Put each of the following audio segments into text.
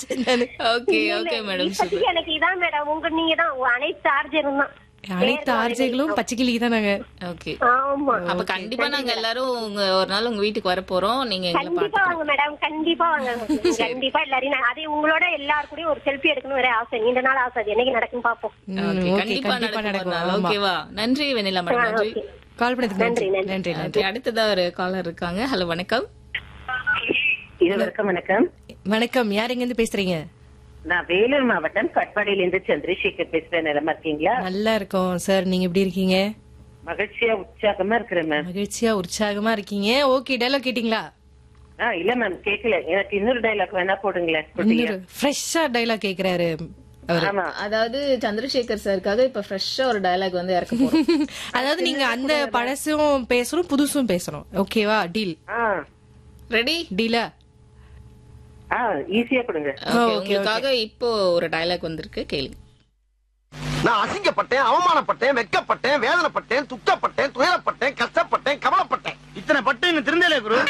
நினைச்சேன் நானு okay okay madam இப்போதைக்கு எனக்கு இதான் மேடம் உங்க நீங்க தான் உங்க அனைத்து சார்ஜரும் தான் அனைத்து ஆர்ஜைகளும் பச்சைக்கிளி தான் நாங்க ஓகே ஆமா அப்ப கண்டிப்பா நாங்க எல்லாரும் உங்க ஒரு நாள் உங்க வீட்டுக்கு வர போறோம் நீங்க எங்களை கண்டிப்பா பாத்து வாங்க மேடம் கண்டிப்பா வாங்க கண்டிப்பா எல்லாரையும் நான் அதே உங்களோட எல்லாரு கூடயும் ஒரு செல்ஃபி எடுக்கணும் வேற ஆசை நீண்ட நாள் ஆசை அது என்னைக்கு நடக்கும் பாப்போம் ம், ஓகே okay, கண்டிப்பா கண்டிப்பா நடக்கும் ஒரு நடக்கும் நாள். ஆமா. ஓகேவா நன்றி வெண்ணிலா மேடம் நன்றி ஓகே கால் பண்ணதுக்கு நன்றி நன்றி, நன்றி நன்றி ஓகே அடுத்ததா ஒரு காலர் இருக்காங்க ஹலோ வணக்கம் இருவருக்கும் வணக்கம் வணக்கம் யார் எங்க இருந்து பேசுறீங்க நான் வேலூர் மாவட்டம் கட்பாடியிலிருந்து சந்திரசேகர் பேசுறேன் நிலமா இருக்கீங்களா நல்லா இருக்கோம் சார் நீங்க எப்படி இருக்கீங்க மகிழ்ச்சியா உற்சாகமா இருக்கிறேன் மேம் மகிழ்ச்சியா உற்சாகமா இருக்கீங்க ஓகே டயலாக் கேட்டீங்களா ஆ இல்ல மேம் கேக்கல எனக்கு இன்னொரு டைலாக் வேணா போடுங்களேன் குட்டியா. இன்னொரு ஃப்ரெஷ்ஷா டயலாக் கேக்குறாரு அவரு ஆமா அதாவது சந்திரசேகர் சாருக்காக இப்ப ஃப்ரெஷ்ஷா ஒரு டயலாக் வந்து இறக்க போறோம் அதாவது நீங்க அந்த பழசும் பேசுறோம் புதுசும் பேசுறோம் ஓகேவா டீல் ஆ ரெடி டீலா ஆ ஈஸியா கொடுங்க ஓகே உங்களுக்காக இப்போ ஒரு டயலாக் வந்திருக்கு கேளுங்க நான் அசிங்கப்பட்டேன் அவமானப்பட்டேன் வெட்கப்பட்டேன் வேதனைப்பட்டேன் துக்கப்பட்டேன் துயரப்பட்டேன் கஷ்டப்பட்டேன் கவலைப்பட்டேன் இத்தனை பட்டு இன்னும் திருந்தலே குரு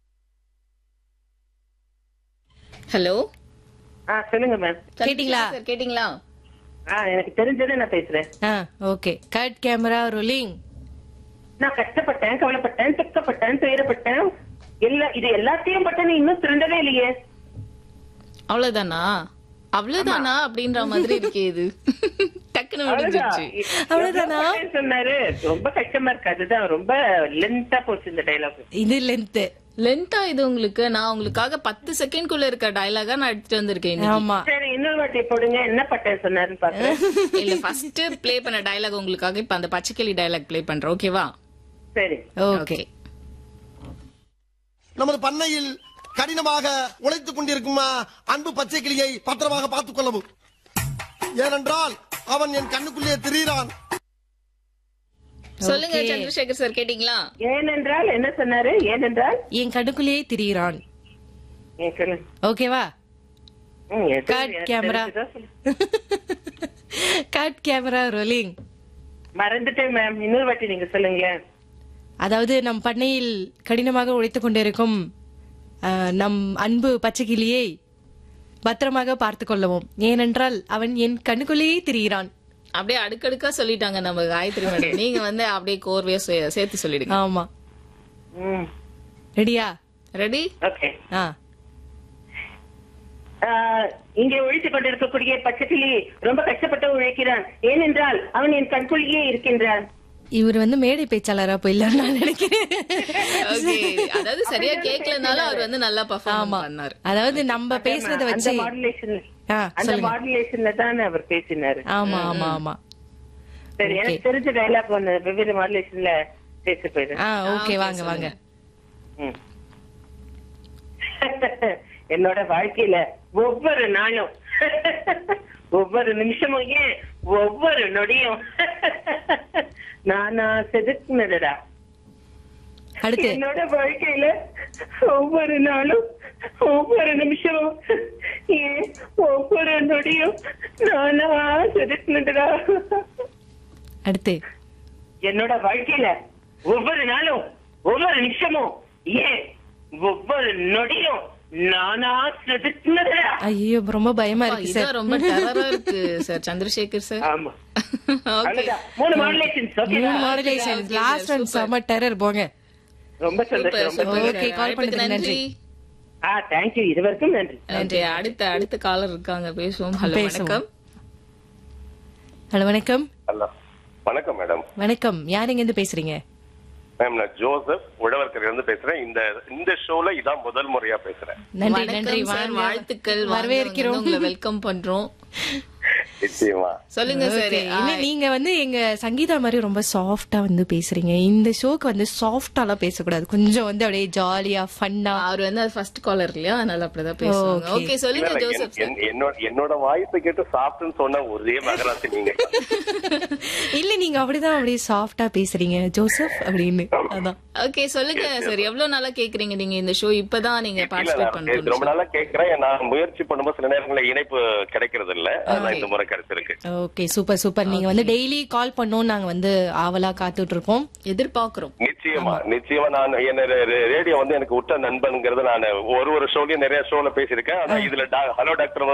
ஹலோ ஆ சொல்லுங்க மேம் கேட்டீங்களா? சார் கேட்டீங்களா ஆ எனக்கு தெரிஞ்சதை நான் பேசுறேன் ஆ ஓகே கட் கேமரா ரோலிங் நான் கஷ்டப்பட்டேன் கவலைப்பட்டேன் துக்கப்பட்டேன் துயரப்பட்டேன் எல்லா இது எல்லாத்தையும் பட்டேன் இன்னும் திருந்தவே இல்லையே அவ்வளவுதானா அவ்வளவுதானா அப்படின்ற மாதிரி இருக்கே இது டக்குன்னு முடிஞ்சிருச்சு அவ்வளவுதானா? எவ்வளவு சொன்னாரு ரொம்ப கஷ்டமா இருக்கு அதுதான் ரொம்ப லென்த்தா போச்சு இந்த டைலாக் இது லென்த் லென்த்தா இது உங்களுக்கு நான் உங்களுக்காக பத்து செகண்ட் குள்ள இருக்க டயலாகா நான் எடுத்துட்டு வந்திருக்கேன் இன்னைக்கு. ஆமா சரி இன்னொரு வாட்டி போடுங்க என்ன பட்டேன் சொன்னாருன்னு பாக்குறேன் இல்ல ஃபர்ஸ்ட் ப்ளே பண்ண டயலாக் உங்களுக்காக இப்ப அந்த பச்சைக்கிளி டயலாக் ப்ளே பண்றேன் ஓகேவா சரி ஓகே நமது பண்ணையில் கடினமாக உழைத்துக் கொண்டிருக்கும் அன்பு பச்சை கிளியை பத்திரமாக பார்த்துக் கொள்ளவும் ஏனென்றால் அவன் என் கண்ணுக்குள்ளே திரிகிறான் சொல்லுங்க சந்திரசேகர் சார் கேட்டீங்களா ஏனென்றால் என்ன சொன்னாரு ஏனென்றால் என் கடுக்குள்ளேயே திரியிறான் ஏன் சொல்லுங்க ஓகேவா ம், எது- கட் எனக்கு கேமரா தெரிஞ்சதா சொல்லு. கட் கேமரா ரோலிங் மறந்துட்டேன் மேம் இன்னொரு வாட்டி நீங்க சொல்லுங்களேன் அதாவது நம் பண்ணையில் கடினமாக உழைத்துக் கொண்டிருக்கும் அஹ், நம் அன்பு பச்சைக்கிளியை பத்திரமாக பார்த்துக் கொள்ளவும் ஏனென்றால் அவன் என் கண்ணுக்குள்ளேயே திரிகிறான் அப்படியே அடுக்கடுக்கா சொல்லிட்டாங்க நம்ம காயத்ரி மேடம் நீங்க வந்து அப்படியே கோர்வையா சே- சேர்த்து சொல்லிடுங்க ஆமா ம் ரெடியா ரெடி ஓகே ஆ ஆஹ், இங்கே உழைத்துக் கொண்டிருக்கக்கூடிய பச்சைக்கிளி ரொம்ப கஷ்டப்பட்டு உழைக்கிறான் ஏனென்றால் அவன் என் கண்குள்ளியே இருக்கின்றான் இவர் வந்து மேடை பேச்சாளரா போயிடலாம் நான் நினைக்கிறேன் ஓகே அதாவது சரியா கேட்கலனாலும் அவர் வந்து நல்லா பர்ஃபார்ம் ஆமா பண்ணாரு அதாவது நம்ம பேசுறத அந்த வச்சு மாடுலேஷன் ஆ, அந்த சொல்லுங்க. மாடுலேஷன்ல தான் அவர் பேசினாரு ஆமா ஆமா ஆமா சரி எனக்கு தெரிஞ்ச டைலாக் ஒண்ணு வெவ்வேறு மாடுலேஷன்ல பேச போயிரு ஆ ஓகே வாங்க வாங்க ம். என்னோட வாழ்க்கையில ஒவ்வொரு நாளும் ஒவ்வொரு நிமிஷமும் ஏன் ஒவ்வொரு நொடியும் நானா செதுக்குனதுடா அடுத்து என்னோட வாழ்க்கையில ஒவ்வொரு நாளும் ஒவ்வொரு நிமிஷமும் ஏன் ஒவ்வொரு நொடியும் நானா செதுக்குனதுடா அடுத்து என்னோட வாழ்க்கையில ஒவ்வொரு நாளும் ஒவ்வொரு நிமிஷமும் ஏன் ஒவ்வொரு நொடியும் நானா செதுக்குனதுடா ஐயோ ரொம்ப பயமா இருக்கு சார் இதான் ரொம்ப டெரரா இருக்கு சார் சந்திரசேகர் சார் ஆமா ஓகே அவ்வளவுதான். மூணு மாடுலேஷன்ஸ் ஓகே மூணு மாடுலேஷன் லாஸ்ட் ஒன் செம டெரர் போங்க ரொம்ப சூப்பர் சந்தோஷம் ரொம்ப Okay, call அழைப்புக்கு பண்ணதுக்கு நன்றி ஆ தேங்க்யூ இது வரைக்கும் நன்றி நன்றி அடுத்த அடுத்த காலர் இருக்காங்க பேசுவோம் ஹலோ பேசுவோம். வணக்கம் ஹலோ வணக்கம் ஹலோ வணக்கம் மேடம் வணக்கம் யார் எங்க இருந்து பேசுறீங்க மேம் நான் ஜோசப் உழவர்கரையில இருந்து பேசுறேன் இந்த இந்த ஷோல இதான் முதல் முறையா பேசுறேன் நன்றி வணக்கம் நன்றி சார் வாங்க. வாழ்த்துக்கள் வாங்க, வரவேற்கிறோம் வந்து உங்களை வெல்கம் பண்றோம் நிச்சயமா சொல்லுங்க சார் Okay. இல்ல நீங்க வந்து எங்க சங்கீதா மாதிரி ரொம்ப சாஃப்டா வந்து பேசுறீங்க இந்த ஷோக்கு வந்து சாஃப்டாலாம் பேசக்கூடாது கொஞ்சம் வந்து அப்படியே ஜாலியா ஃபன்னா அவர் வந்து அது ஃபர்ஸ்ட் காலர் இல்லையா அதனால அப்படிதான் பேசுவாங்க Okay. ஓகே சொல்லுங்க இல்ல, ஜோசப் என்- என்- என்னோட என்னோட வாய்ஸை கேட்டு சாப்பிட்டுன்னு சொன்ன ஒரே மகராசி நீங்க இல்ல நீங்க அப்படிதான் அப்படியே சாஃப்டா பேசுறீங்க ஜோசப் அப்படின்னு அதான் ஓகே சொல்லுங்க சார் எவ்வளவு நாளா கேக்குறீங்க நீங்க இந்த ஷோ இப்பதான் நீங்க இல்ல, பார்ட்டிசிபேட் நான் ரொம்ப பண்றீங்க நாளா கேக்குறேன் நான் முயற்சி பண்ணும்போது சில நேரங்களில் இணைப்பு கிடைக்கிறது இல்ல அதான் இந்த முறை கிடைச்சிருக்கு ஓகே சூப்பர் சூப்பர் நீங்க வந்து டெய்லி கால் பண்ணோம் நாங்க வந்து ஆவலா காத்துட்டு இருப்போம் எதிர்பார்க்கிறோம் நிச்சயமா நிச்சயமா நான் என்ன ரேடியோ வந்து எனக்கு உற்ற நண்பன்ங்கிறது நான் ஒரு ஒரு ஷோலயும் நிறைய ஷோல பேசியிருக்கேன் ஆனா இதுல டா- ஹலோ டாக்டர்